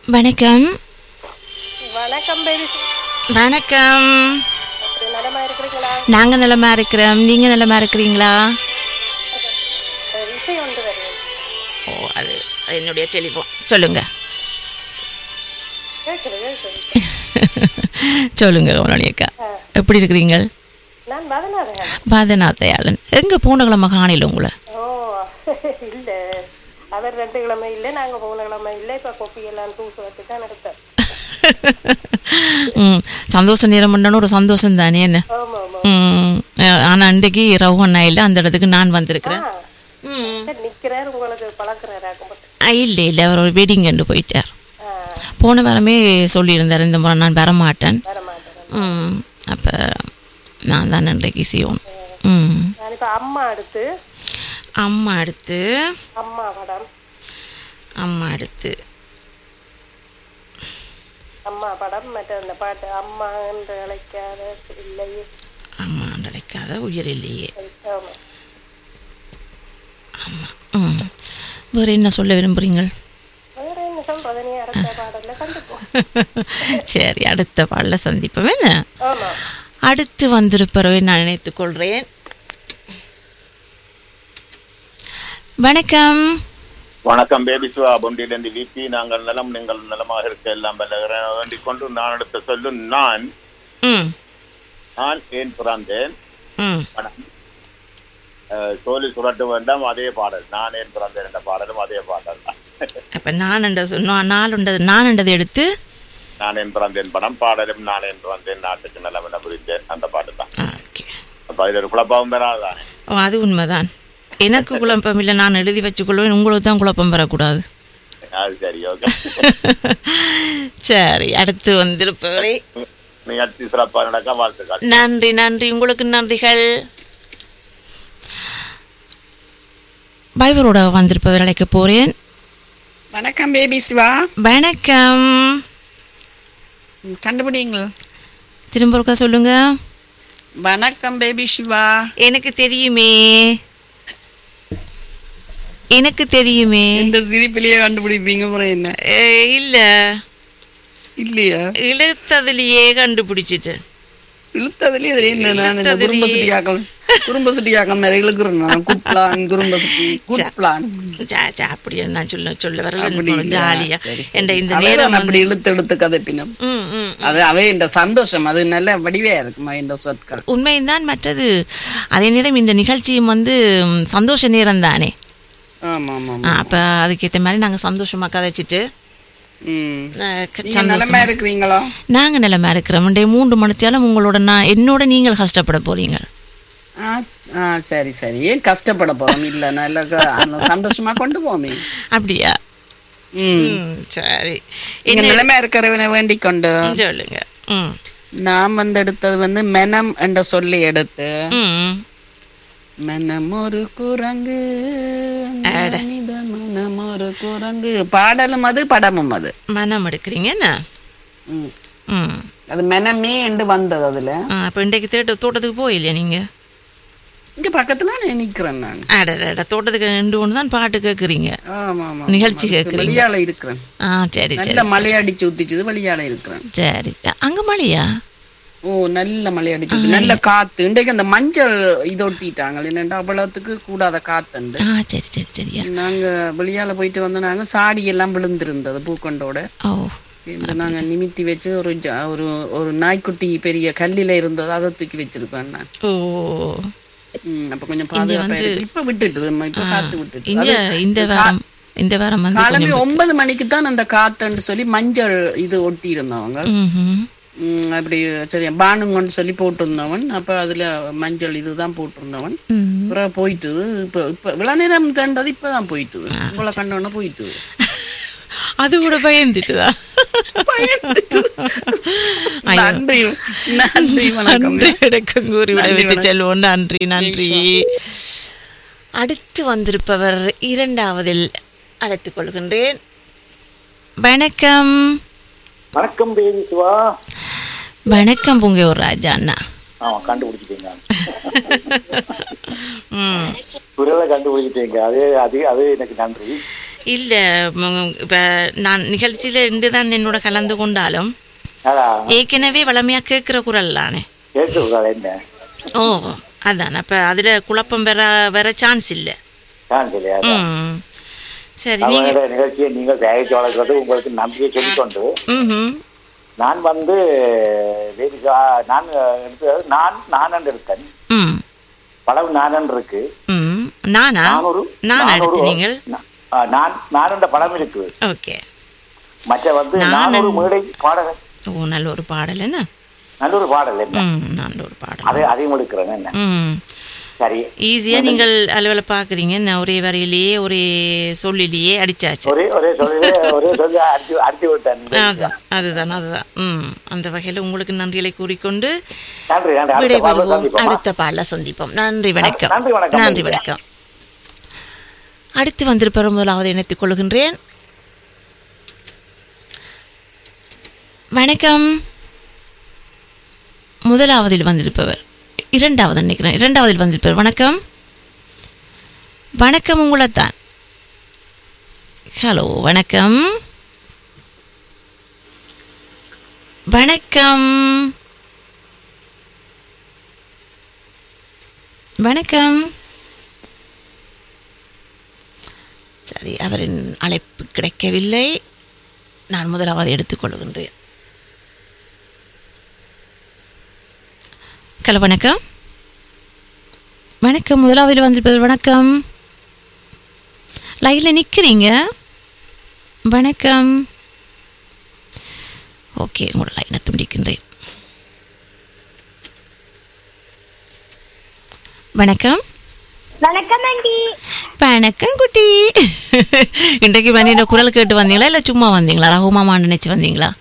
வணக்கம் வணக்கம் பேபி வணக்கம் அப்படி நலமா இருக்கிறீங்களா நாங்க நலமா இருக்கிறோம் நீங்க நலமா இருக்கிறீங்களா ஒரு விஷயம் ஒன்று வருது ஓ அது அது என்னுடைய டெலிஃபோன் சொல்லுங்க கேட்குது கேட்குது சொல்லுங்க கமலாணியக்கா எப்படி இருக்கிறீங்க நான் மதனாதகன் பாதநாத்தையாளன் எங்க போன கிழமை காணையில் உங்களை ஓ இல்லை அவர் ரெண்டு கிழமை இல்லை நாங்கள் போன கிழமை இல்லை இப்போ கொப்பி எல்லாம் தூசு வச்சு தான் எடுத்தேன் ம் சந்தோஷ நேரம் பண்ணணும் ஒரு சந்தோஷம் தானே என்ன ஆமாம் ஆமாம் ம் ஆனால் அன்றைக்கு ரவு அண்ணா இல்லை அந்த இடத்துக்கு நான் வந்திருக்கிறேன் ம் சரி நிற்கிறார் உங்களுக்கு பழக்கிறாராக்கும் ஆ, இல்லை இல்லை அவர் ஒரு வெட்டிங் கண்டு போயிட்டார் ஆ போன வாரமே சொல்லியிருந்தார் இந்த முறை நான் வரமாட்டேன் வர மாட்டேன் ம் அப்போ நான் தான் இன்றைக்கு செய்யணும் ம் நான் இப்போ அம்மா அடுத்து அம்மா அடுத்து அம்மா படம் அம்மா அடுத்து அம்மா படம் மற்ற அந்த பாட்டு அம்மா என்று அழைக்காத இல்லையே அம்மா நினைக்காத உயிர் இல்லையே ஆமாம் ம் வேறு என்ன சொல்ல விரும்புகிறீங்க வேற என்ன சொல்றது நீ அடுத்த பாடல்ல கண்டுப்போம் சரி அடுத்த பாடல சந்திப்போம் என்ன ஆமா அடுத்து வந்திருப்பறவை நான் நினைத்துக் கொள்கிறேன் வணக்கம் வணக்கம் பேபி சிவா பொண்டிலிருந்து விபி நாங்கள் நலம் நீங்கள் நலமாக இருக்க எல்லாம் வல்ல வேண்டிக் கொண்டு நான் அடுத்த சொல்லும் நான் ம் நான் ஏன் பிறந்தேன் ம் வணக்கம். அஹ், சோழி சுரட்ட வேண்டாம் அதே பாடல் நான் ஏன் பிறந்தேன் என்ற பாடலும் அதே பாடல் தான் அப்போ நான் என்ற சொன்னோம் நாலுண்டது நான் என்றதை எடுத்து நான் ஏன் பிறந்தேன் படம் பாடலும் நான் ஏன் பிறந்தேன் நாட்டுக்கு நலம் என புரிந்தேன் அந்த பாட்டு தான் ஓகே அப்ப இதுல ஒரு குழப்பம் பெறாதானே ஓ அது உண்மைதான் எனக்கு குழப்பம் இல்லை நான் எழுதி வச்சுக்கொள்வேன் உங்களுக்கு தான் குழப்பம் வரக்கூடாது அது சரி ஓகே சரி அடுத்து வந்திருப்பவரை நிகழ்ச்சி சிறப்பாக நடக்க வாழ்த்துக்கள் நன்றி நன்றி உங்களுக்கு நன்றிகள் பைவரோட வந்திருப்பவர் அழைக்க போறேன் வணக்கம் பேபி சிவா வணக்கம் ம், கண்டுபிடிங்களா திரும்ப ஒருக்கா சொல்லுங்க வணக்கம் பேபி சிவா எனக்கு தெரியுமே எனக்கு தெரியுமே இந்த சிரிப்பிலேயே கண்டுபிடிப்பீங்க அப்புறம் என்ன ஏ, இல்ல இல்லையா இழுத்ததுலயே கண்டுபிடிச்சிட்டேன் இழுத்ததுலயே அது என்ன நான் இந்த இழுத்ததுலயே. குறும்ப சுட்டியாக்கள் குறும்ப சுட்டியாக்கள் மேல இழுக்கிறேன் நான் குப்ளான் குறும்ப சுட்டி குப்ளான் சா, சா, அப்படி நான் சொல்ல சொல்ல அப்படி வரல இல்லையா? ஜாலியா சரி, சரி. என்ற இந்த அவ நேரம் தான் அப்படி இழுத்து இழுத்து கதைப்பினம் ம், ம். அது அவை இந்த சந்தோஷம் அது நல்ல வடிவையா இருக்குமா இந்த சொற்கள் உண்மைதான் மற்றது அதே நேரம் இந்த நிகழ்ச்சியும் வந்து ம், சந்தோஷ நேரம் தானே ஆமா ஆமா ஆ, அப்ப அதுக்கேற்ற மாதிரி நாங்க சந்தோஷமா கதைச்சிட்டு ம் அஹ், க- நீங்க சந்தோஷமா நிலைமை இருக்கிறீங்களா நாங்க நிலைமை இருக்கிறோம் இன்றைய மூன்று மணித்தாலும் உங்களோட நான் என்னோட நீங்கள் கஷ்டப்பட போறீங்க ஆ ஸ்- ஆ சரி சரி ஏன் கஷ்டப்பட போறோம் இல்ல நல்ல க- அந்த சந்தோஷமா கொண்டு போமே அப்படியா ம் ம், சரி இங்க என்ன நிலைமை இருக்கிறவனை வேண்டிக் கொண்டு சொல்லுங்க ம் நான் வந்து எடுத்தது வந்து மெனம் என்ற சொல்லி எடுத்து ம் மனம் ஒரு குரங்கு அட. மனித மனம் ஒரு குரங்கு பாடலும் அது படமும் அது மனம் எடுக்கிறீங்க என்ன ம். ம் அது மெனமே என்று வந்தது அதுல ஆ, அப்ப இன்றைக்கு தேட்ட தோட்டத்துக்கு போயில்லையா நீங்க இங்க பக்கத்துல நான் நிக்கிறேன் நான் அடடா தோட்டத்துக்கு ரெண்டு ஒன்று தான் பாட்டு கேட்குறீங்க ஆமா ஆமா நிகழ்ச்சி அதுக்கு கேட்குறீங்க. வெளியால இருக்கிறேன் ஆ சரி சரி நல்ல மழை அடிச்சு ஊத்திச்சது வெளியால இருக்கிறேன் சரி அங்க மழையா ஓ நல்ல மழை அடிச்சு நல்ல காத்து இன்றைக்கு அந்த மஞ்சள் இது ஒட்டிட்டாங்க என்னண்டா அவ்வளவுக்கு கூடாத காத்துண்டு ஆ சரி சரி சரியா நாங்க வெளியால போயிட்டு வந்து நாங்க சாடி எல்லாம் விழுந்திருந்தது பூக்கொண்டோட ஓ இந்த நாங்க நிமித்தி வச்சு ஒரு ஜ- ஒரு ஒரு நாய்க்குட்டி பெரிய கல்லில இருந்தது அதை தூக்கி வச்சிருக்கேன் நான் ஓ ம், அப்ப கொஞ்சம் பாதுகாப்பா இருக்கு இப்ப விட்டுட்டு இப்ப காத்து விட்டுட்டு இந்த இந்த வாரம் இந்த வாரம் வந்து காலமே கொஞ்சம் ஒன்பது மணிக்கு தான் அந்த காத்துன்னு சொல்லி மஞ்சள் இது ஒட்டி இருந்தவங்க ம்ஹும். ம், அப்படி சரி பானுங்கன்னு சொல்லி போட்டிருந்தவன் அப்ப அதுல மஞ்சள் இதுதான் போட்டிருந்தவன் ம். அப்புறம் போயிட்டு இப்ப இப்ப இவ்வளவு நேரம் கண்டது இப்பதான் போயிட்டு இவ்வளவு கண்டோன்னு போயிட்டு அது கூட பயந்துட்டுதா ஐயோ. நன்றி நன்றி வணக்கம் நன்றி வணக்கம் கூறி விட நன்றி, விட்டு வணக்கம். செல்வோம் நன்றி நன்றி அடுத்து வந்திருப்பவர் இரண்டாவதில் அழைத்துக் கொள்கின்றேன் வணக்கம் வணக்கம் பேபி சிவா வணக்கம் புங்கையூர் ராஜா அண்ணா ஆமா கண்டுபிடிச்சிட்டீங்க ம் குரலை கண்டுபிடிச்சிட்டீங்க அதே அது அது எனக்கு நன்றி இல்லை இப்போ நான் நிகழ்ச்சியில் இன்று தான் என்னோட கலந்து கொண்டாலும் அதான் ஏற்கனவே வளமையாக கேட்குற குரல் தானே கேட்டுருக்காள் என்ன ஓ அதான் அப்போ அதில் குழப்பம் வர வர சான்ஸ் இல்லை தான் இல்லையா ம் சரி நீங்கள் அவங்களோட நிகழ்ச்சியை நீங்கள் தயாரித்து வளர்க்கறது உங்களுக்கு நம்பிக்கை சொல்லிக்கொண்டு ம் நான் வந்து வேதிகா நான் எடுத்தது நான் நானன் எடுத்தேன் ம் படம் நானன் இருக்கு ம் நானா நானூறு நான் நானூறு- எடுத்து நீங்கள் நா- ஆ, நான் நான் என்ற படம் இருக்கு ஓகே மற்ற வந்து நானன். நானூறு மேடை பாடகர் ஓ நல்ல ஒரு பாடல் என்ன நல்ல ஒரு பாடல் என்ன ம் நல்ல ஒரு பாடல் அதை அதையும் எடுக்கிறேன் என்ன ம் சரி ஈஸியாக நீங்கள் அலுவலை பார்க்குறீங்க நான் ஒரே வரியிலேயே ஒரே சொல்லிலேயே அடிச்சாச்சு ஒரே ஒரே சொல்லி ஒரே சொல்லி அடிச்சு அடிச்சு விட்டேன் அதுதான் அதுதான் அதுதான் ம் அந்த வகையில் உங்களுக்கு நன்றிகளை கூறிக்கொண்டு நன்றி நன்றி அடுத்த பாடல் விடைபெறுவோம் சந்திப்போமா? அடுத்த பாடல சந்திப்போம் நன்றி வணக்கம் நன்றி வணக்கம். நன்றி வணக்கம் அடுத்து வந்திருப்பவர் முதலாவது இணைத்துக் கொள்கின்றேன் வணக்கம் முதலாவதில் வந்திருப்பவர் இரண்டாவது நினைக்கிறேன் இரண்டாவதில் வந்திருப்பவர் வணக்கம் வணக்கம் உங்களைத்தான் ஹலோ வணக்கம் வணக்கம் வணக்கம் சரி அவரின் அழைப்பு கிடைக்கவில்லை நான் முதலாவது எடுத்துக்கொள்கின்றேன் ஹலோ வணக்கம் வணக்கம் முதலாவது வந்திருப்பது வணக்கம் லைனில் நிற்கிறீங்க வணக்கம் ஓகே உங்களோட லைனை துண்டிக்கின்றேன் வணக்கம் வணக்கம் ஆண்டி வணக்கம் குட்டி இன்றைக்கு வந்து குரல் கேட்டு வந்தீங்களா இல்லை சும்மா வந்தீங்களா ரகுமாமா நினைச்சு வந்தீங்களா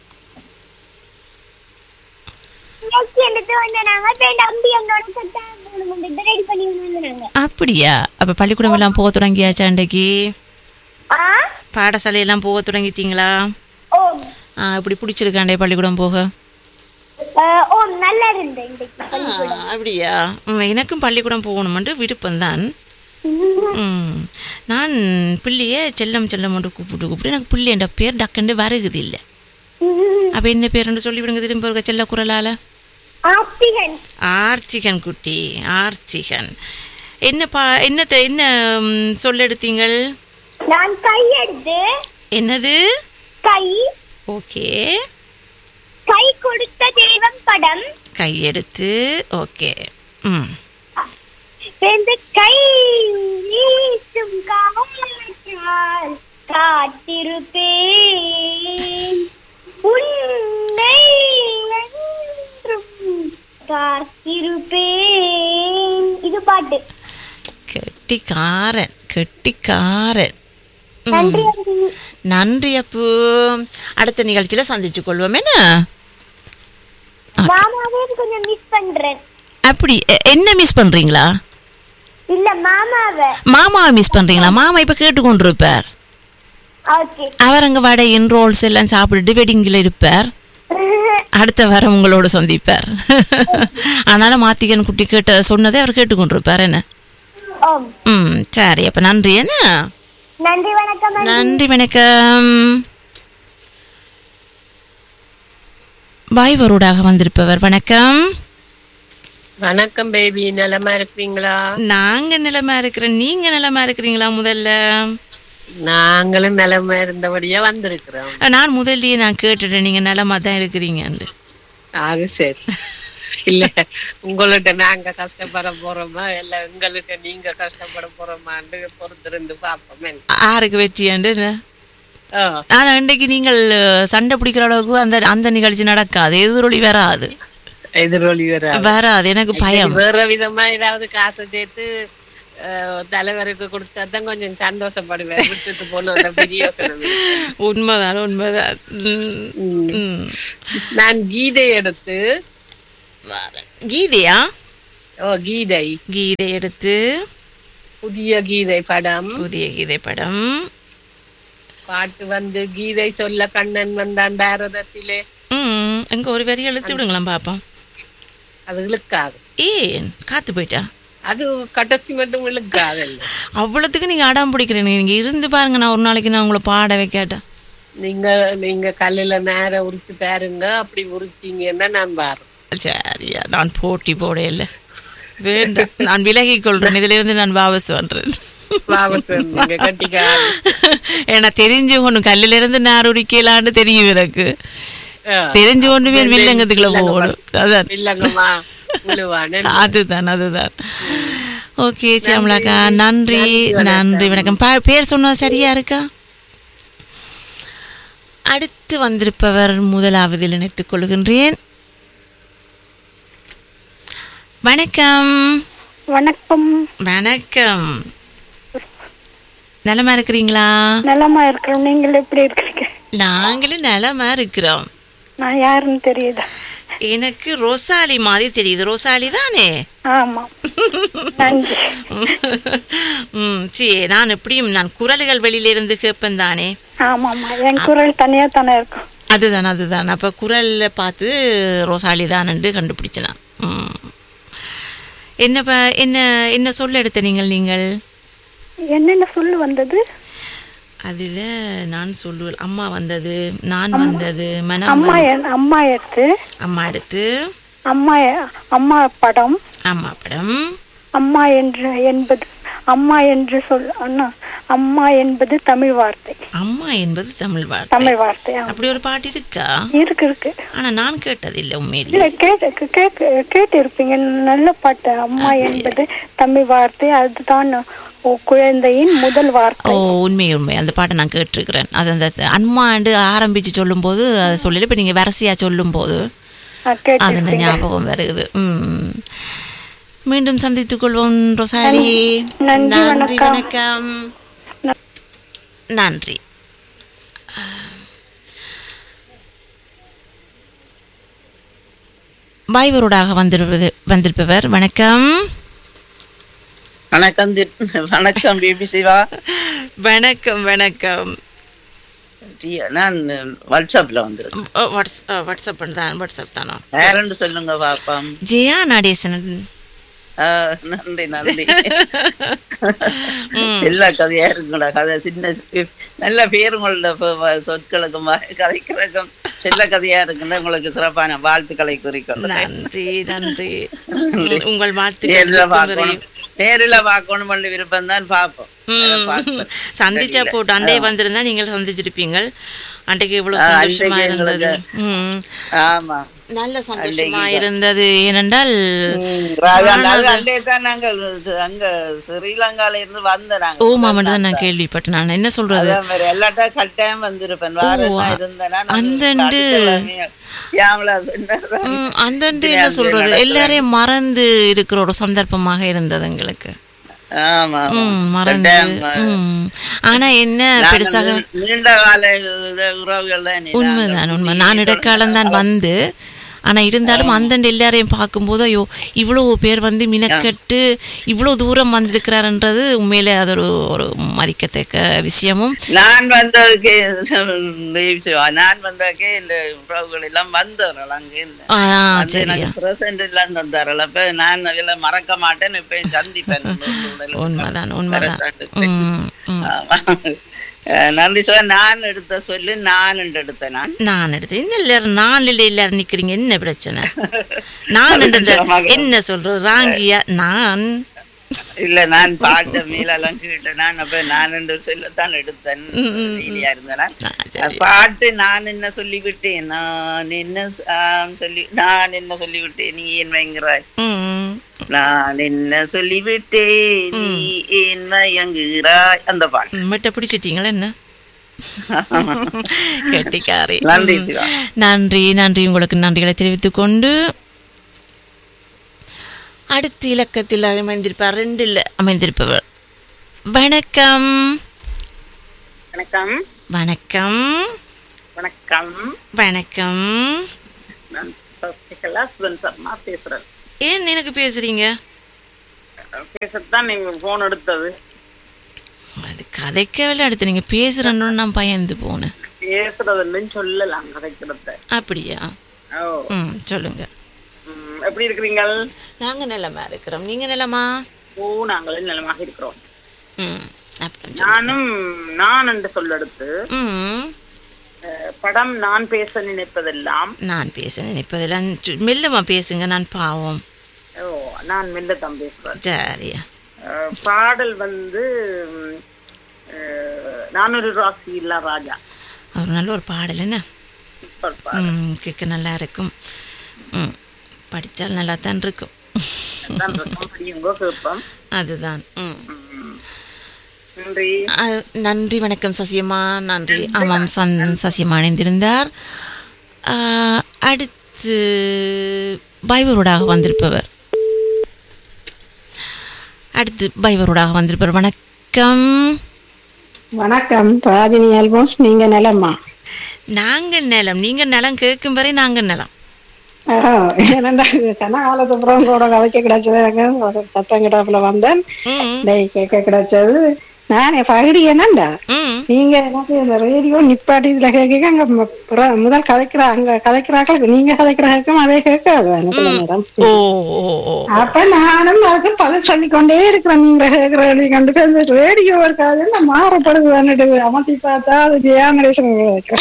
இன்னைக்கு எடுத்து வந்தாங்க போய் நம்பி என்னோட சட்டை ரெடி பண்ணி வந்தாங்க அப்படியா அப்போ பள்ளிக்கூடம் எல்லாம் போக தொடங்கியாச்சா இன்றைக்கு ஆ பாடசாலையெல்லாம் போக தொடங்கிட்டீங்களா ஓ ஆ இப்படி பிடிச்சிருக்காண்டே பள்ளிக்கூடம் போக ஓ நல்லா இருந்தேன் இன்னைக்கு ஆ, அப்படியா ம், எனக்கும் பள்ளிக்கூடம் போகணுமென்று விருப்பம்தான் ம் நான் பிள்ளையே செல்லம் செல்லம் என்று கூப்பிட்டு கூப்பிட்டு எனக்கு பிள்ளை என்ற பேர் டக்குண்டு வருகுது இல்லை அப்போ என்ன பேருன்னு சொல்லிவிடுங்க திரும்ப இருக்க செல்ல குரலால் ஆஸ்திகன் ஆர்ச்சிகன் குட்டி ஆர்ச்சிகன் என்ன பா என்னத்தை என்ன ம், சொல்லெடுத்தீங்கள் நான் கை எடுத்து என்னது கை ஓகே கை கொடுத்த தெய்வம் படம் கையெடுத்து ஓகே ம் சேர்ந்து கை வீசும் காவலால் காத்திருப்பேன் உன்னை என்றும் காத்திருப்பேன் இது பாட்டு கெட்டிக்காரன் கெட்டிக்காரன் ம். நன்றி அண்ணி. நன்றி அப்பு அடுத்த நிகழ்ச்சியில் சந்திச்சு கொள்வோம் என்ன மாமாவே கொஞ்சம் மிஸ் பண்றேன் அப்படி எ- என்ன மிஸ் பண்ணுறீங்களா இல்ல மாமாவை மாமாவை மிஸ் பண்ணுறீங்களா மாமா இப்போ கேட்டுக்கொண்டிருப்பார் ஓகே அவர் அங்கே வடையின் ரோல்ஸ் எல்லாம் சாப்பிட்டுட்டு வெட்டிங்கில் இருப்பார் அடுத்த வாரம் உங்களோட சந்திப்பார் ஆனாலும் மாத்திகன் குட்டி கேட்ட சொன்னதை அவர் கேட்டுக்கொண்டிருப்பார் என்ன ஓம் ம் சரி அப்போ நன்றி என்ன நன்றி வணக்கம் அண்ணி. நன்றி வணக்கம் வாய்வரோடாக வந்திருப்பவர் வணக்கம் வணக்கம் பேபி நலமா இருக்கிறீங்களா நாங்க நிலமா இருக்கிறோம் நீங்க நிலமா இருக்கிறீங்களா முதல்ல நாங்களும் நலமா இருந்தபடியா வந்திருக்கிறோம் நான் முதல்லயே நான் கேட்டுட்டேன் நீங்க நிலமா தான் இருக்கிறீங்கன்னு அது சரி இல்ல உங்கள்ட்ட நாங்க கஷ்டப்பட போறோமா இல்ல உங்கள்ட்ட நீங்க கஷ்டப்பட போறோமான்னு பொறுத்திருந்து பார்ப்போமே ஆருக்கு வெற்றியாண்டு ஆ, ஆனா இன்றைக்கு நீங்கள் சண்டை பிடிக்கிற அளவுக்கு அந்த அந்த நிகழ்ச்சி நடக்காது எதிரொலி வராது எதிரொலி வர வராது எனக்கு பயம் வேற விதமா ஏதாவது காசு சேர்த்து அஹ், தலைவருக்கு கொடுத்தா தான் கொஞ்சம் சந்தோஷப்படுவேன் விட்டுட்டு போன பெரிய யோசனை இல்லை. உண்மைதான் உண்மைதான் ம், ம். ம். நான் கீதை எடுத்து கீதையா ஓ கீதை கீதை எடுத்து புதிய கீதை படம் புதிய கீதை படம் பாட்டு வந்து கீதை சொல்ல கண்ணன் வந்தான் பாரதத்திலே ம் எங்க ஒரு வரி எழுத்து விடுங்களேன் பாப்போம் அதுகளுக்காக ஏன் காத்து போயிட்டா அது கடைசி மட்டும் இழுக்காதல்ல அவ்வளோத்துக்கு நீங்கள் அடம் பிடிக்கிறீங்க நீங்கள் இருந்து பாருங்க நான் ஒரு நாளைக்கு நான் உங்களை பாட வைக்காட்டேன் நீங்க நீங்க கல்லுல நேர உரிச்சு பாருங்க அப்படி உரிச்சீங்கன்னா நான் பாரு சரியா நான் போட்டி போட இல்லை வேண்டாம் நான் விலகிக் கொள்றேன் இதுல இருந்து நான் வாபஸ் பண்றேன் வாபஸ் நீங்க கட்டிக்காரு ஏன்னா தெரிஞ்சு ஒண்ணு கல்லுல இருந்து நார் உரிக்கலான்னு தெரியும் எனக்கு தெரிஞ்சு கொண்டு பேர் வில்லங்கத்துக்குள்ள போகணும் அதான் இல்லங்கம்மா உழுவானே அதுதான் அதுதான் ஓகே சியாமலாக்கா நன்றி நன்றி வணக்கம் பா- பேர் சொன்னது சரியா இருக்கா அடுத்து வந்திருப்பவர் முதலாவதில் இணைத்துக் கொள்கின்றேன் வணக்கம் வணக்கம் வணக்கம் நலமா இருக்கிறீங்களா நலமா இருக்கிறோம் நீங்கள் எப்படி இருக்கிறீங்க நாங்களும் நலமா இருக்கிறோம் நான் யாருன்னு தெரியுதா எனக்கு ரோசாலி மாதிரி தெரியுது ரோசாலி தானே ஆமா நன்றி ம் சரி நான் எப்படியும் நான் குரல்கள் வெளியிலிருந்து கேட்பேன் தானே ஆமாம்மா என் குரல் தனியா தானே இருக்கும் அதுதான் அதுதான் அப்போ குரலில் பார்த்து ரோசாலி தானண்டு கண்டுபிடிச்சேன் நான் ம். என்ன ப என்ன என்ன சொல்ல எடுத்த நீங்கள் நீங்கள் என்னென்ன சொல்லு வந்தது அதில் நான் சொல்லுவேன் அம்மா வந்தது நான் வந்தது மனம் அம்மா வந்து- என்- அம்மா எடுத்து அம்மா எடுத்து அம்மா அம்மா படம் அம்மா படம் அம்மா என்று என்பது அம்மா என்று சொல் அண்ணா அம்மா என்பது தமிழ் வார்த்தை அம்மா என்பது தமிழ் வார்த்தை தமிழ் வார்த்தை ஆமா. அப்படி ஒரு பாட்டு இருக்கா இருக்கு இருக்கு ஆனா நான் கேட்டது இல்லை இல்ல உண்மையிலே கேட்டு கேட்டு கேட்டு இருப்பீங்க நல்ல பாட்டு அம்மா என்பது தமிழ் வார்த்தை அதுதான் ஓ குழந்தையின் முதல் ஓ வார்த்தை உண்மை உண்மை அந்த பாட்டை நான் கேட்டிருக்கிறேன் அது அந்த அன்மாண்டு ஆரம்பிச்சு சொல்லும்போது அதை சொல்லல இப்போ நீங்கள் வரிசையா சொல்லும்போது ஆ, கேட்டு அதில் இருப்பீங்க. ஞாபகம் வருது ம் மீண்டும் சந்தித்துக் கொள்வோம் ரொசாலி நன்றி, நன்றி வணக்கம். வணக்கம் நன்றி பாய்வரோடாக வந்திருப்பது வந்திருப்பவர் வணக்கம் வணக்கம் தி- வணக்கம் பிபி சிவா வணக்கம் வணக்கம் ஜி- நான் வாட்ஸ்அப்ல வந்திருக்கேன் ஓ, வாட்ஸ் ஓ, வாட்ஸ்அப் தான் வாட்ஸ்அப் தானோ வேறண்டு சொல்லுங்க பாப்பம் ஜெயா நடேசன் ஆ, நன்றி நன்றி செல்ல கதையா இருக்குங்களா கதை சின்ன சி- நல்ல பேர் உங்களோட ப- வ- சொற்களுக்கும் வ- கதைகளுக்கும் செல்ல கதையா இருக்குன்னு உங்களுக்கு சிறப்பான வாழ்த்துக்களை குறிக்கொள்ளுறேன் நன்றி நன்றி உங்கள் நேரில் வாழ்த்துக்கள் பார்க்கணும் நேரில் பார்க்கணும் பண்ணி விருப்பம் தான் பார்ப்போம் ம். பார்ப்போம். சந்திச்சா போட்டு அண்டே வந்திருந்தா நீங்கள் சந்திச்சிருப்பீங்க அன்றைக்கு இவ்வளவு ஆ, சந்தோஷமா அன்றைக்கு இருந்தது ம். ஆமா நல்ல சந்தோஷமா இருந்தது ஏனென்றால் ராஜா- அது அண்டே தான் நாங்கள் அங்க ஸ்ரீலங்கால இருந்து வந்த நாங்க ஓ மாமன் தான் நான் கேள்விப்பட்டேன் நான் என்ன சொல்றது அதான் வேற எல்லாட்டா கட்டாயம் வந்திருப்பேன் வாரம் தான் இருந்தேனா நான் அந்தண்டு- ஞாபகமே- சியாமளா சொன்னதான். ம், அந்தண்டு என்ன சொல்றது எல்லாரையும் மறந்து இருக்கிற ஒரு சந்தர்ப்பமாக இருந்தது எங்களுக்கு ஆமா ஆமா. ம், மறந்து கட்டாயம், ம். ஆனா என்ன நாங்கள் பெருசாக நீ- நீண்ட கால உறவுகள் தான் நீ. உண்மைதான் உண்மை நான் இடைக்காலம் தான் வந்து ஆனா இருந்தாலும் அந்தண்டு எல்லாரையும் பார்க்கும்போது ஐயோ இவ்வளவு பேர் வந்து மினக்கட்டு இவ்வளவு தூரம் வந்திருக்கிறாருன்றது உண்மையிலே அது ஒரு ஒரு மதிக்கத்தக்க விஷயமும் நான் வந்ததுக்கு தேவி சிவா, நான் வந்ததுக்கே இந்த உறவுகள் எல்லாம் வந்தவர்கள் அங்க இருந்து. ஆ, வந்து சரியா எனக்கு present எல்லாம் தந்தார்கள் அப்ப நான் அதுல மறக்க மாட்டேன் இப்பயும் சந்திப்பேன் உண்மைதான் உண்மைதான் ம், ம். ஆமா. அஹ் நன்றி சார் நான் எடுத்த சொல்லு நான் என்று எடுத்த நான் நான் எடுத்து என்ன எல்லாரும் நான் இல்லை எல்லாரும் நிக்கிறீங்க என்ன பிரச்சனை நான் என்று என்ன சொல்றது ராங்கியா நான் இல்ல நான் பாட்ட மேலெல்லாம் கேட்டேன் நான் அப்ப நான் என்று சொல்லத்தான் எடுத்தேன் ரீதியா இருந்தேன் ஆ, சரி. பாட்டு நான் என்ன சொல்லிவிட்டேன் நான் என்ன ச- ஆம் சொல்லி நான் என்ன சொல்லிவிட்டேன் நீ ஏன் மயங்குறாய் ம், நான் என்ன சொல்லிவிட்டேன் நீ ஏன் மயங்குறாய் அந்த பாட்டு ம், மெட்ட பிடிச்சிட்டீங்களா என்ன கெட்டிக்காரி நன்றி ம். சிவா. நன்றி நன்றி உங்களுக்கு நன்றிகளை தெரிவித்துக் கொண்டு அடுத்த இலக்கத்தில் அமைந்திருப்பார் ரெண்டில் அமைந்திருப்பவர் வணக்கம் வணக்கம் வணக்கம் வணக்கம் வணக்கம் நான் சசிகலா சுதன் சர்மா பேசுறேன் ஏன் எனக்கு பேசுறீங்க பேசத்தான் நீங்க போன் எடுத்தது அது கதைக்கவே அடுத்து நீங்க பேசுறேன்னு நான் பயந்து போனேன் பேசுறதுன்னு சொல்லலாம் கதைக்கிறத அப்படியா ஓ ம் சொல்லுங்க ம், எப்படி இருக்கிறீங்க நாங்க நிலமா இருக்கிறோம் நீங்க நிலமா ஓ நாங்கள் நலமாக இருக்கிறோம் ம் அப்புறம் சொல்லு. நானும் நான் என்று சொல்லெடுத்து ம் அஹ், படம் நான் பேச நினைப்பதெல்லாம் நான் பேச நினைப்பதெல்லாம் சு- மெல்லமா பேசுங்க நான் பாவம் ஓ நான் மெல்லத்தான் பேசுவேன் சரியா அஹ், பாடல் வந்து ம், அஹ், நான் ஒரு ராசி இல்ல ராஜா ஒரு நல்ல ஒரு பாடல் என்ன சூப்பர் பாடல் ம் கேட்க நல்லா இருக்கும் ம் படித்தால் நல்லா தான் இருக்கும் தான் இருக்கும். படியுங்கோ கேட்போம் அதுதான் ம் நன்றி அஹ், நன்றி வணக்கம் சசியம்மா நன்றி ஆமாம் சன் சசியம்மா இணைந்திருந்தார் அஹ், அடுத்து பைவரோடாக வந்திருப்பவர் அடுத்து பைவரோடாக வந்திருப்பவர் வணக்கம் வணக்கம் ராஜினி அல்போன்ஸ் நீங்க நலமா நாங்கள் நலம் நீங்கள் நலம் கேட்கும் வரை நாங்கள் நலம் ஏனண்டா கனகாலத்துப்புறம் கூட கதைக்க கிடைச்சது எனக்கு சத்தங்கிட்டாப்புல வந்தேன் டேய் கேட்க கிடைச்சது நானே பகுடி என்னண்டா நீங்க எனக்கு இந்த ரேடியோ நிப்பாட்டி இதுல கேட்க அங்க ம- புற- முதல் கதைக்கிற அங்க கதைக்கிறாக்கள் நீங்க கதைக்கிற கேட்கும் அதே கேட்காது சில நேரம் ஓ ஓ ஓ அப்ப நானும் அதுக்கு பதில் சொல்லிக் கொண்டே இருக்கிறேன் நீங்க கேட்கிற ரேடியோ கண்டு அந்த ரேடியோ இருக்காது நான் மாறப்படுது அமர்த்தி பார்த்தா அது ஜெயாமரேசன் வைக்கிறேன்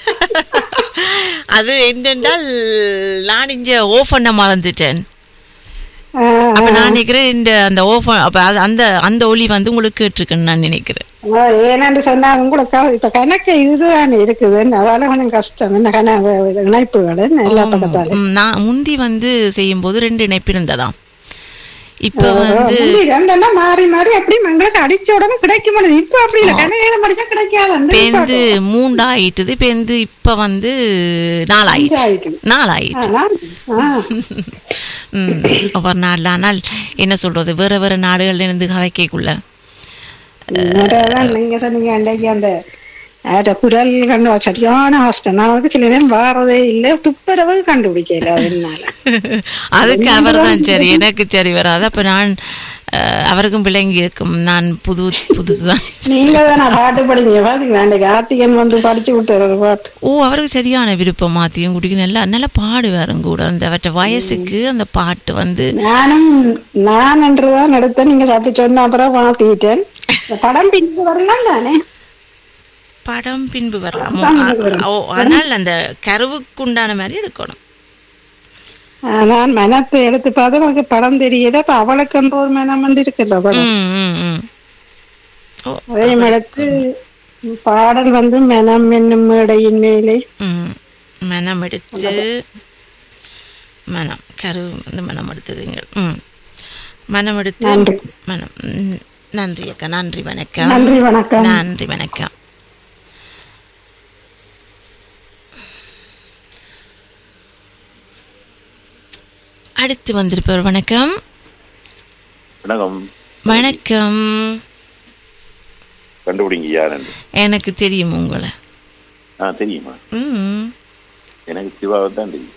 அது என்னென்றால் நான் இங்க ஓஃப் பண்ண மறந்துட்டேன் அப்ப நான் நினைக்கிறேன் இந்த அந்த ஓஃப் அப்ப அது அந்த அந்த ஒலி வந்து உங்களுக்கு கேட்டிருக்குன்னு நான் நினைக்கிறேன் ஆ, ஏனென்று சொன்னா உங்களுக்கு இப்ப கணக்கு இதுதான் இருக்குது அதால கொஞ்சம் கஷ்டம் என்ன கண இணைப்புகள் எல்லா பக்கத்தாலும் ம், நான் முந்தி வந்து செய்யும்போது ரெண்டு இணைப்பு இருந்ததாம் இப்ப வந்து ரெண்டெல்லாம் மாறி மாறி அப்படி எங்களுக்கு அடிச்ச உடனே கிடைக்க மாட்டேது இப்ப அப்படி இல்ல கண நேரம் படிச்சா கிடைக்காது பேந்து மூண்டாயிட்டுது பேந்து இப்ப வந்து நாலாயிட்டு நாலாயிட்டு ம் ஒவ்வொரு நாள்ல ஆனால் என்ன சொல்றது வேற வேற நாடுகள்ல இருந்து கதைக்குள்ள அதான் நீங்க சொன்னீங்க அன்றைக்கு அந்த அந்த குரல் கண்டு சரியான கஷ்டம் நான் அதுக்கு சில நேரம் வாரதே இல்லை துப்புரவு கண்டுபிடிக்கல அதனால அதுக்கு அவர் தான் சரி எனக்கு சரி வராது அப்ப நான் அஹ், அவருக்கும் விளங்கி இருக்கும் நான் புது புதுசுதான் நீங்க தான் பாட்டு படிங்க பாத்தீங்களா அன்றைக்கு ஆத்திகன் வந்து படிச்சு விட்டாரு ஒரு பாட்டு ஓ அவருக்கு சரியான விருப்பம் மாத்தியும் குடிக்க நல்லா நல்லா பாடுவாருங்க கூட அந்த அவற்ற வயசுக்கு அந்த பாட்டு வந்து நானும் நான் என்றுதான் எடுத்தேன் நீங்க அப்படி சொன்ன அப்புறம் மாத்திட்டேன் இந்த படம் பின்பு வரலாம் தானே படம் பின்பு வரலாம் அதான் வரும். ஓ ஆனால் அந்த கருவுக்கு உண்டான மாதிரி எடுக்கணும் ஆஹ் நான் மனத்தை எடுத்து பார்த்தா எனக்கு படம் தெரியல இப்ப அவளுக்கு என்ற ஒரு மனம் வந்து இருக்குல்ல படம் ம், ம், ம். ஓ அதே எடுத்து பாடல் வந்து மனம் என்னும் மேடையின் மேலே ம் மனம் எடுத்து மனம் கரு வந்து மனம் எடுத்ததுங்க ம் மனம் எடுத்து நன்றி. மனம் ம், நன்றி அக்கா நன்றி வணக்கம் நன்றி, வணக்கம். நன்றி வணக்கம் அடுத்து வந்திருப்பவர் வணக்கம் வணக்கம் வணக்கம் கண்டுபிடிங்க யாருன்னு எனக்கு தெரியும் உங்களை ஆ தெரியுமா ம் எனக்கு சிவாவை தான் தெரியும்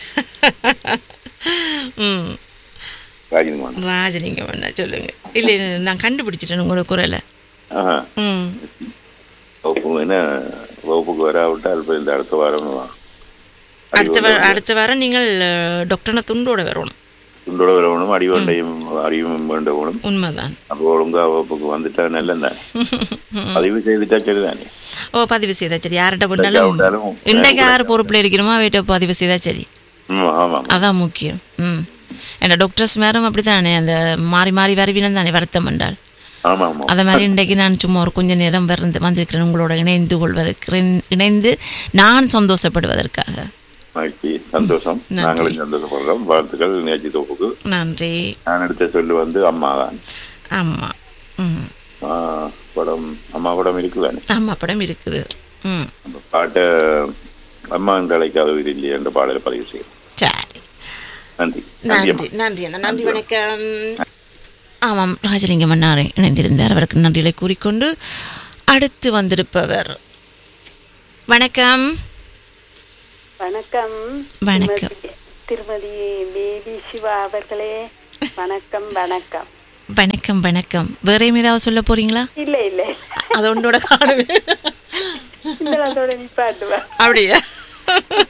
ம் ராஜினிமான் ராஜலிங்கம் என்ன சொல்லுங்க இல்லை நான் கண்டுபிடிச்சிட்டேன் உங்களோட குரலை ஆஹா ம் வகுப்பு என்ன வகுப்புக்கு வராவிட்டால் இப்போ இந்த அடுத்த வாரம் வா. அடுத்த வாரம் அடுத்த வாரம் நீங்கள் அஹ், டாக்டர்ன துண்டோட வரணும் துண்டோட வரவணும் அடிவண்டையும் அறிவும் வேண்டவனும் உண்மைதான் அப்போ ஒழுங்கா வகுப்புக்கு வந்துட்டா நல்லதான் பதிவு செய்துட்டா சரிதானே ஓ பதிவு செய்தா சரி யார்கிட்ட விட்டாலும் பண்ணாலும் இன்றைக்கு யார் பொறுப்பில் இருக்கிறோமோ அவட்ட பதிவு செய்தா சரி ம் ஆமாம் அதான் முக்கியம் ம் என்ன டாக்டர்ஸ் மேரும் அப்படித்தானே அந்த மாறி மாறி வரவினம் தானே வருத்தம் என்றால் ஆமாம் ஆமாம் அதை மாதிரி இன்றைக்கு நான் சும்மா ஒரு கொஞ்ச நேரம் வந்து வந்திருக்கிறேன் உங்களோட இணைந்து கொள்வதற்கு இணைந்து- இணைந்து நான் சந்தோஷப்படுவதற்காக மகிழ்ச்சி சந்தோஷம் நன்றி. நாங்களும் சந்தோஷப்படுறோம் வாழ்த்துக்கள் நிகழ்ச்சி தொகுப்புக்கு நன்றி நான் எடுத்த சொல்லு வந்து அம்மா தான் ஆமாம் ம் ஆ, படம் அம்மா படம் இருக்குதானே ஆமாம் படம் இருக்குது ம் அந்த பாட்டை அம்மா என்று அழைக்காத உயிர் இல்லையே என்ற பாடலை பதிவு செய்யும் சரி நன்றி நன்றி நன்றி அம்மா நன்றி அண்ணா நன்றி வணக்கம் ஆமாம் ராஜலிங்கம் அண்ணாரை இணைந்திருந்தார் அவருக்கு நன்றிகளை கூறிக்கொண்டு அடுத்து வந்திருப்பவர் வணக்கம் வணக்கம் வணக்கம். திருமதி- திருமதி பேபி சிவா அவர்களே வணக்கம் வணக்கம் வணக்கம் வணக்கம் வேற ஏதாவது சொல்ல போறீங்களா இல்ல இல்ல அது உன்னோட காணுமே இந்த அதோட நிப்பாட்டுவா அப்படியா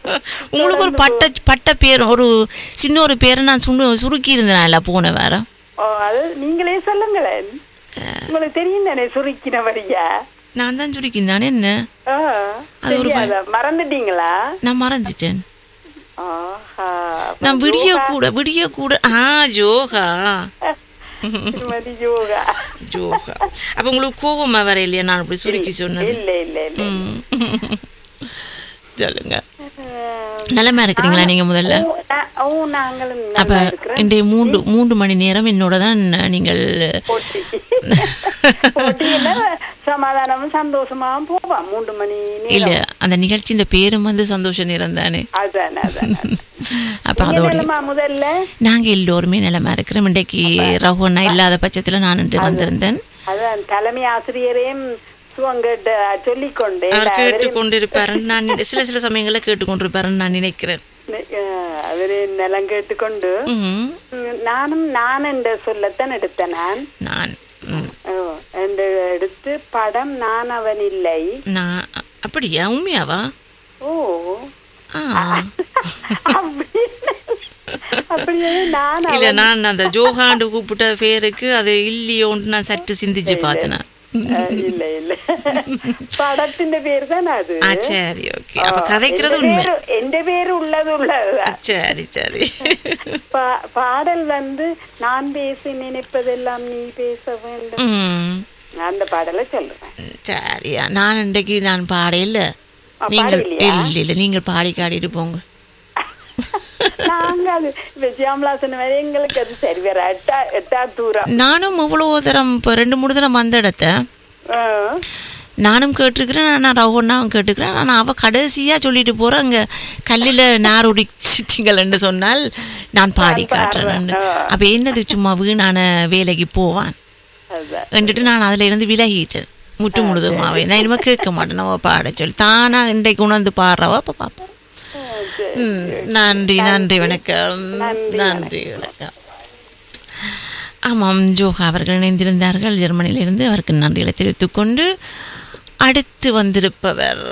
உங்களுக்கு ஒரு பட்ட பட்ட பேர் ஒரு சின்ன ஒரு பேரை நான் சுண்ணு சுருக்கி இருந்தேன்ல போன வாரம் ஓ அது நீங்களே சொல்லுங்களேன் உங்களுக்கு தெரியும் தானே சுருக்கினவரியா நான் தான் சுருக்கின் தானே என்ன ஆ, அது ஒரு தெரியாதா? மறந்துட்டீங்களா நான் மறந்துட்டேன் ஆஹா நான் விடிய கூட விடிய கூட ஆ ஜோகா திருமதி யோகா ஜோகா அப்ப உங்களுக்கு கோவமா வர இல்லையா நான் இப்படி சுருக்கி சொன்னது இல்ல இல்ல இல்ல ம். சொல்லுங்க நலமா இருக்கிறீங்களா நீங்க முதல்ல ஓ, நா- ஓ நாங்களும் அப்ப நல்லா இருக்கிறோம் இன்றைய மூன்று மூன்று மணி நேரம் என்னோட தான் நீங்கள் போட்டி போட்டியில சமாதானமும் சந்தோஷமாவும் போவான் மூன்று மணி இல்ல நேரம் அந்த நிகழ்ச்சியின் பேரும் வந்து சந்தோஷ நேரம் தானே அதான் அதான் அப்ப நீங்க அதோட நலமா முதல்ல நாங்க எல்லோருமே நலமா இருக்கிறோம் இன்றைக்கு ரகுவண்ணா இல்லாத பட்சத்துல நான் இன்று வந்திருந்தேன் அதான் தலைமை ஆசிரியரையும் சுவங்கிட்ட சொல்லிக்கொண்டு அவர் கேட்டு கொண்டிருப்பாருன்னு நான் நினை- சில சில சமயங்கள்ல கேட்டு கொண்டிருப்பாருன்னு நான் நினைக்கிறேன் அவரு நிலம் கேட்டுக்கொண்டு ம்ஹும். ம், நானும் நான் என்ற சொல்லத்தான் எடுத்தேன் நான் நான் ம், ஓ, என்று எடுத்து படம் நான் அவன் இல்லை நான் அ- அப்படியா உண்மையாவா ஓ ஆ. அப்படியே நான் இல்ல அவன் நான் அந்த ஜோகாண்டு கூப்பிட்ட பேருக்கு அது இல்லையோன்னு நான் சற்று சிந்திச்சு பார்த்தேன் நான். அஹ், இல்ல இல்ல படத்தின் பேர் தான் அது ஆ சரி ஓகே அப்ப கதைக்கிறது உண்மை எந்த பேரு உள்ளது உள்ளதுதான் சரி சரி பா- பாடல் வந்து நான் பேச நினைப்பதெல்லாம் நீ பேச வேண்டும் ம், அந்த பாடலை சொல்றேன் சரியா நான் இன்றைக்கு நான் பாடையில ஆ, நீங்கள் பாடவில்லையா? இல்ல இல்ல நீங்கள் பாடி காடிட்டு போங்க நாங்க அது விஜயாமலாசன் வரை எங்களுக்கு அது சரி வேற எட்டா எட்டா தூரம் நானும் இவ்வளோ தரம் இப்போ ரெண்டு மூணு தரம் வந்த இடத்த ஆ. நானும் கேட்டிருக்கிறேன் நான் ரவுண்டாவும் கேட்டுக்கிறேன் ஆனால் அவள் கடைசியாக சொல்லிட்டு போகிற அங்கே கல்லில் நார் உடிச்சிட்டிங்கள்னு சொன்னால் நான் பாடி காட்டுறேன் அப்போ என்னது சும்மா வீணான வேலைக்கு போவான் அதான் வந்துட்டு நான் அதில் இருந்து விலகிட்டேன் முற்று முழுதுமாவே நான் இனிமேல் கேட்க மாட்டேன் அவள் பாட சொல்லி தானாக இன்றைக்கு உணர்ந்து பாடுறவ அப்போ பார்ப்போம் ம், நன்றி நன்றி வணக்கம் நன்றி வணக்கம் ஆமாம் ஜோகா அவர்கள் இணைந்திருந்தார்கள் ஜெர்மனியிலிருந்து அவருக்கு நன்றிகளை தெரிவித்துக் கொண்டு அடுத்து வந்திருப்பவர்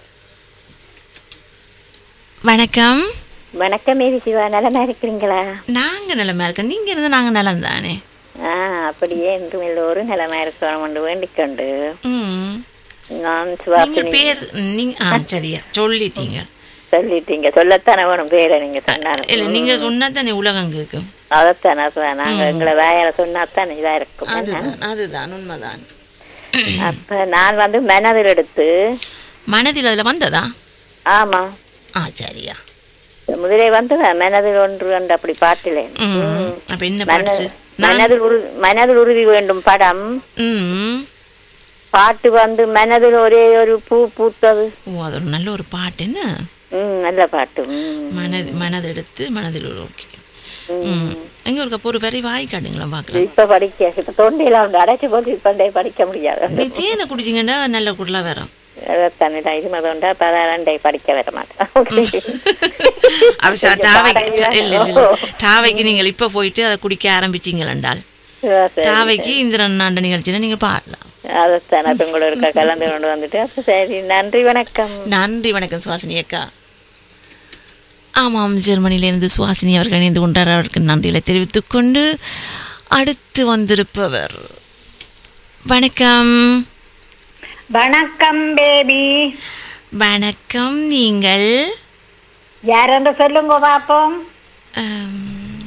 வணக்கம் வணக்கம் மேரி சிவா நலமா இருக்கிறீங்களா நாங்க நலமா இருக்கோம் நீங்க இருந்து நாங்க நலம் தானே ஆ அப்படியே இன்றும் எல்லோரும் நலமா இருக்கிறோம் என்று வேண்டிக் கொண்டு ம். நான் நீங்க சுவாசினி பேர் நீங்க ஆ சரியா சொல்லிட்டீங்க சொல்லிட்டீங்க சொல்லத்தானே வேணும் பேரை நீங்க சொன்னாலும் இல்ல நீங்க சொன்னா தானே உலகம் கேட்கும் அதைத்தானே அதான் நாங்க எங்களை வாயால சொன்னாத்தான் இதா இருக்கும் அதுதான் அதுதான் உண்மைதான் அப்ப நான் வந்து மனதில் எடுத்து மனதில் அதுல வந்ததா ஆமா ஆ சரியா முதலே வந்து மனதில் ஒன்று என்று அப்படி பாட்டிலே ம். அப்ப என்ன மன- பாட்டு மனதில் உறு மனதில் உறுதி வேண்டும் படம் ம் பாட்டு வந்து மனதில் ஒரே ஒரு பூ பூத்தது ஓ அது ஒரு நல்ல ஒரு பாட்டு என்ன ம் நல்ல பாட்டு ம். மனது மனதெடுத்து மனதில் ஒரு ஓகே ம் எங்க ஒரு கப்போ ஒரு வரி வாய் காட்டுங்களா பார்க்கலாம் இப்ப படிக்க இப்ப தொண்டையில வந்து அடைச்சு போட்டு இப்ப டே படிக்க முடியாது நீ தேனை குடிச்சிங்கன்னா நல்ல குரலா வரும் தன்னிடம் இருமது உண்டா பதாரண்டை படிக்க வர மாட்டேன் அவ ச- டாவைக்கு ச- இல்ல இல்ல இல்ல டாவைக்கு நீங்கள் இப்ப போயிட்டு அதை குடிக்க ஆரம்பிச்சீங்களென்றால் டாவைக்கு இந்திரன் ஆண்ட நிகழ்ச்சினா நீங்க பாடலாம் அதைத்தான் அப்ப உங்களோட இருக்க கலந்து கொண்டு வந்துட்டு அப்ப சரி நன்றி வணக்கம் நன்றி வணக்கம் சுவாசினி அக்கா ஆமாம் ஜெர்மனியிலிருந்து சுவாசினி அவர்கள் இணைந்து கொண்டார் அவருக்கு நன்றிகளை தெரிவித்துக் கொண்டு அடுத்து வந்திருப்பவர் வணக்கம் வணக்கம் பேபி வணக்கம் நீங்கள் யார் என்று சொல்லுங்க பாப்போம் ஆம்,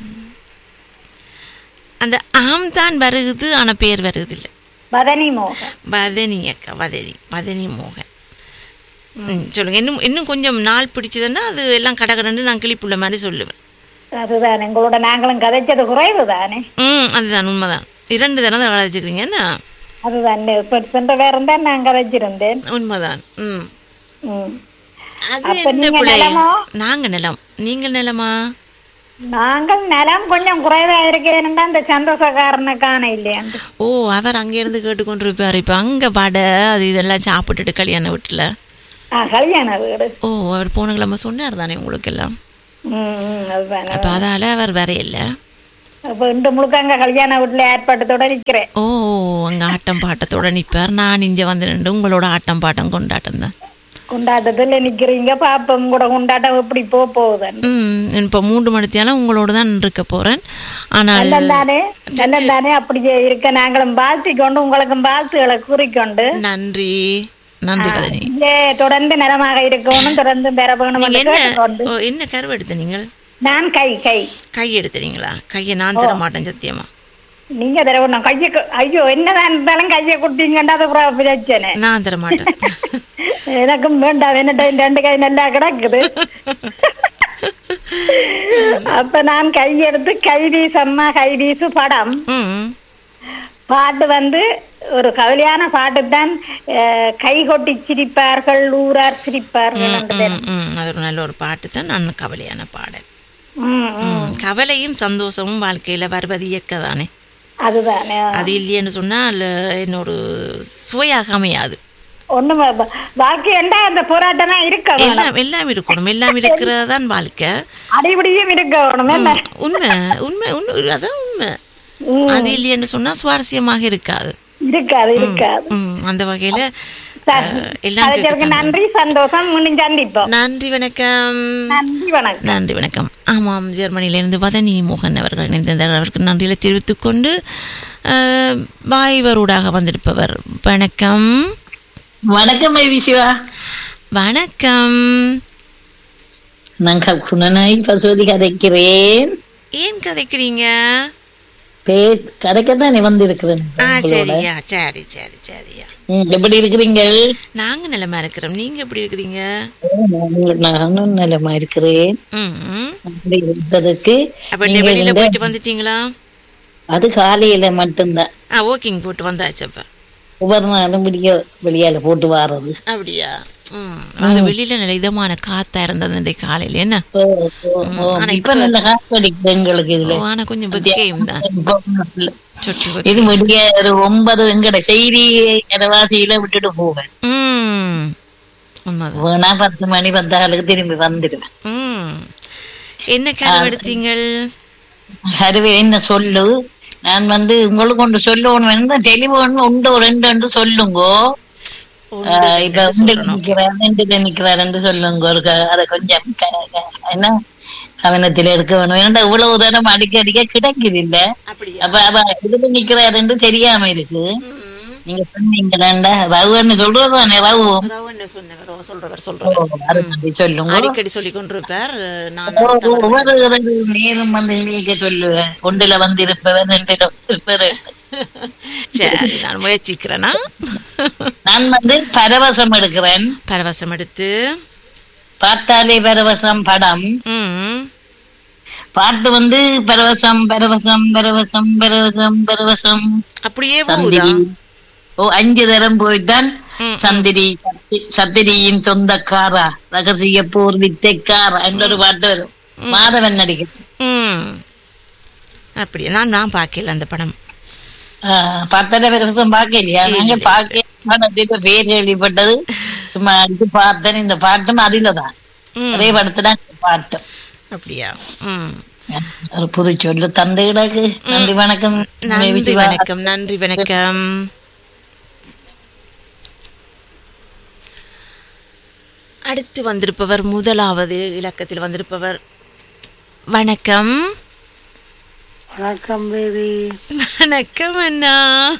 அந்த ஆம் தான் வருகுது ஆனா பேர் வருது இல்லை மதனி மோகன் வதனி அக்கா வதனி வதனி மோகன் ம் சொல்லுங்க இன்னும் இன்னும் கொஞ்சம் நாள் பிடிச்சதுன்னா அது எல்லாம் கடகடன்னு நான் கிளிப்புள்ள மாதிரி சொல்லுவேன் அதுதான் எங்களோட நாங்களும் கதைச்சது குறைவு தானே ம் அதுதான் உண்மைதான் இரண்டு தடவை கலாச்சிக்கிறீங்க என்ன அதுதான் இப்ப சென்ற வேறம் தான் நான் கதைச்சிருந்தேன் உண்மைதான் ம் ம். அது அப்ப என்ன நீங்க பிள்ளை நிலமோ? நாங்க நிலம் நீங்கள் நிலமா நாங்கள் நிலம் கொஞ்சம் குறைவா இருக்கேன்னு அந்த சந்தோஷக்காரனை காண இல்லையா ஓ அவர் அங்க இருந்து கேட்டுக்கொண்டிருப்பார் இப்ப அங்க வட அது இதெல்லாம் சாப்பிட்டுட்டு கல்யாண வீட்டுல ஆ, கல்யாண வீடு ஓ அவர் போன கிழமை சொன்னார் தானே உங்களுக்கு எல்லாம் ம், ம், அதுதான் அப்ப அதால அவர் வரையில அப்ப இந்த முழுக்க அங்க கல்யாண வீட்டுல ஏற்பாட்டத்தோட நிக்கிறேன் ஓ அங்க ஆட்டம் பாட்டத்தோட நிப்பார் நான் இங்க வந்து நின்று உங்களோட ஆட்டம் பாட்டம் கொண்டாட்டம் தான் கொண்டாட்டத்துல நிக்கிறீங்க பாப்பம் கூட கொண்டாட்டம் எப்படி போக போகுதுன்னு ம் இப்போ மூன்று மணித்தியாலும் உங்களோட தான் இருக்க போகிறேன் ஆனால் நல்லம் தானே நல்லம் தானே அப்படியே இருக்க நாங்களும் வாழ்த்தி கொண்டு உங்களுக்கும் வாழ்த்துக்களை கூறிக்கொண்டு நன்றி நன்றி பதனி இங்கே தொடர்ந்து நலமாக இருக்கணும் தொடர்ந்து பெற வேணும் நீங்க என்று என்ன கேட்டுக்கொண்டு ஓ, என்ன கருவு எடுத்த நீங்கள் நான் கை கை கை எடுத்துறீங்களா கையை நான் தர மாட்டேன் சத்தியமா நீங்க தர வேணும் கையை கு- ஐயோ என்னதான் இருந்தாலும் கையை கொடுத்தீங்கன்னா அது அப்புறம் பிரச்சனை நான் தர மாட்டேன் எனக்கும் வேண்டாம் என்னட்ட இந்த ரெண்டு கை நல்லா கிடக்குது அப்ப நான் கையெடுத்து கைவீசு அம்மா கைவீசு படம் ம் பாட்டு வந்து ஒரு கவலையான பாட்டு தான் அஹ், கை கொட்டி சிரிப்பார்கள் ஊரார் சிரிப்பார்கள் என்று ம், ம், அது ஒரு நல்ல ஒரு பாட்டு தான் நான் கவலையான பாடல் ம், ம். ம், கவலையும் சந்தோஷமும் வாழ்க்கையில வருவது இயற்கை தானே அதுதானே அது இல்லையேன்னு சொன்னால் என்னோட சுவையாக அமையாது ஒண்ணும் பாக்கி என்ன அந்த போராட்டம் தான் இருக்க வேணும் எல்லாம் எல்லாம் இருக்கணும் எல்லாம் இருக்கிறது தான் வாழ்க்கை அடிபடியும் இருக்க வேணும் என்ன உண்மை உண்மை உண்மை அதான் உண்மை அது இல்லையேன்னு சொன்னா சுவாரஸ்யமாக இருக்காது இருக்காது இருக்காது ம், அந்த வகையில சரி. அஹ், எல்லாம் அதுக்கு கேட்கத்தான் நன்றி சந்தோஷம் மீண்டும் சந்திப்போம் நன்றி வணக்கம் நன்றி வணக்கம் நன்றி வணக்கம் ஆமாம் ஜெர்மனியிலிருந்து வதனி மோகன் அவர்கள் இணைந்திருந்தார் அவருக்கு நன்றிகளை தெரிவித்துக் கொண்டு அஹ், வாய்வரூடாக வந்திருப்பவர் வணக்கம் வணக்கம் ஐவி சிவா வணக்கம் நான் குணனாய் பசுவதி கதைக்கிறேன் ஏன் கதைக்கிறீங்க பே கதைக்கத்தானே வந்திருக்கிறேன் ஆ உங்களோட. சரியா சரி சரி சரியா ம், எப்படி இருக்கிறீங்கள் நாங்க நிலமா இருக்கிறோம் நீங்க எப்படி இருக்கிறீங்க நானும் நலமா இருக்கிறேன் ம், ம். அப்படி இருந்ததுக்கு அப்ப நீங்க வெளியில இந்த- போயிட்டு வந்துட்டீங்களா அது காலையில மட்டும்தான் ஆ வாக்கிங் போட்டு வந்தாச்சு அப்ப ஒவ்வொரு நாளும் விடிய வெளியால போட்டு வாரது அப்படியா ம் அது வெளியில நல்ல இதமான காத்தா இருந்தது இன்றைக்கு காலையில என்ன ஓ, ஓ, ஓ. ஆனா இப்ப இப்ப- நல்ல காத்து அடிக்குது எங்களுக்கு இதுல ஓ, ஆனா கொஞ்சம் வெக்கையும் தான் சொட்டு இது முடிய ஒரு ஒன்பது எங்கட செய்தி இடவாசியில விட்டுட்டு போவேன் ம் உண்மைதான் வேணா பத்து மணி பத்தாளுக்கு திரும்பி வந்துடுவேன் ம் என்ன கருவு எடுத்தீங்கள் அதுவே என்ன சொல்லு நான் வந்து உங்களுக்கு ஒன்று சொல்லணும் டெலிஃபோன் உண்டு ரெண்டு ரெண்டு சொல்லுங்கோ ஆஹ் இப்ப உண்டு நிக்கிறார் ரெண்டு நிக்கிறார் சொல்லுங்க ஒரு க- அதை கொஞ்சம் க- க- என்ன கவனத்தில் இருக்க வேணும் ஏன்னா இவ்வளவு தூரம் அடிக்க அடிக்க கிடைக்குது இல்ல அப்ப அவ இதுல நிக்கிறாருன்னு தெரியாம இருக்கு நீங்க சொன்னீங்களாண்டா ரவுன்னு சொல்றதானே ரவு ரவன்னு சொன்னவர் ஓ, சொல்றவர் சொல்றவர் அதை பத்தி சொல்லுங்க அடிக்கடி சொல்லி கொண்டிருப்பார் நான் ஓ, ஓ, ஒவ்வொரு தடவை நேரம் வந்து நீக்க சொல்லுவேன் ஒன்றுல வந்து இருப்பவர் ரெண்டுல இருப்பவர் சரி நான் முயற்சிக்கிறேனா நான் வந்து பரவசம் எடுக்கிறேன் பரவசம் எடுத்து பார்த்தாலே பரவசம் படம் ம் பாட்டு வந்து பரவசம் பரவசம் பரவசம் பரவசம் பரவசம் அப்படியே போகுதா சந்திரி ஓ அஞ்சு தரம் போய்தான் சந்திரி சத்தி- சத்திரியின் சொந்தக்காரா ரகசிய போர் வித்தைக்காரா என்ற ஒரு பாட்டு வரும் மாதவன் நடிகர் ம் அப்படியா நான் நான் பார்க்கல அந்த படம் பத்தரை பரவசம் பார்க்கலையா நாங்க பார்க்க பேர் கேள்விப்பட்டது சும்மா அடிச்சு பார்த்தேன் இந்த பாட்டும் அதுலதான் ஒரே படத்துல இந்த பாட்டும் அப்படியா ம் ஒரு புது சொல்லு தந்தை கிடக்கு நன்றி வணக்கம் நன்றி சிவா. வணக்கம் நன்றி வணக்கம் அடுத்து வந்திருப்பவர் முதலாவது இலக்கத்தில் வந்திருப்பவர் வணக்கம் வணக்கம் பேபி வணக்கம் அண்ணா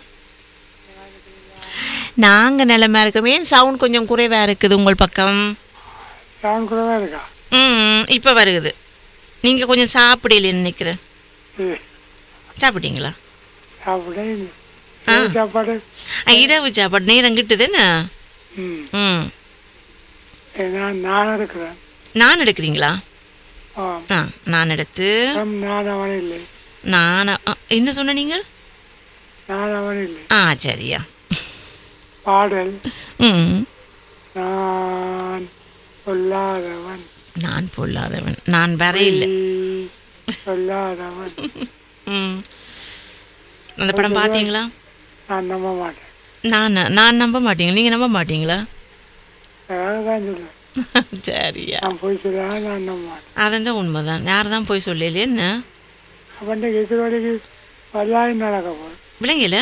நாங்க நிலைமை இருக்கிறோம் ஏன் சவுண்ட் கொஞ்சம் குறைவா இருக்குது உங்கள் பக்கம் சவுண்ட் கூட இருக்கா ம் இப்போ வருகுது நீங்க கொஞ்சம் சாப்பிடலன்னு நினைக்கிறேன் ம். சாப்பிட்டீங்களா சாப்பிட ஆ. சாப்பாடு ஆ, இரவு சாப்பாடு நேரம் கிட்டுதுன்னு ம் ம் நான் நான் இருக்கிறேன் நான் எடுக்கிறீங்களா ஆ ஆ நான் எடுத்து நான் அவன் இல்லை நான் ஆ, என்ன சொன்ன நீங்கள் நான் அவன் இல்லை ஆ சரியா பாடல் ம் நான் சொல்லாதவன் நான் பொல்லாதவன் நான் வரையில்லை நீ சொல்லாதவன் ம் அந்த படம் பார்த்தீங்களா நான் நம்ப மாட்டேன் நான் நான் நம்ப மாட்டீங்க நீங்கள் நம்ப மாட்டீங்களா அதாவது தான் சொல்லுவேன் சரியா நான் போய் சொல்ல நான் நம்ப மாட்டேன் அதென்ன உண்மைதான் யார் தான் போய் சொல்லலையே என்ன அவன் கேட்குற வழிக்கு வல்லாய் நடக்க போகிறேன் விளங்கல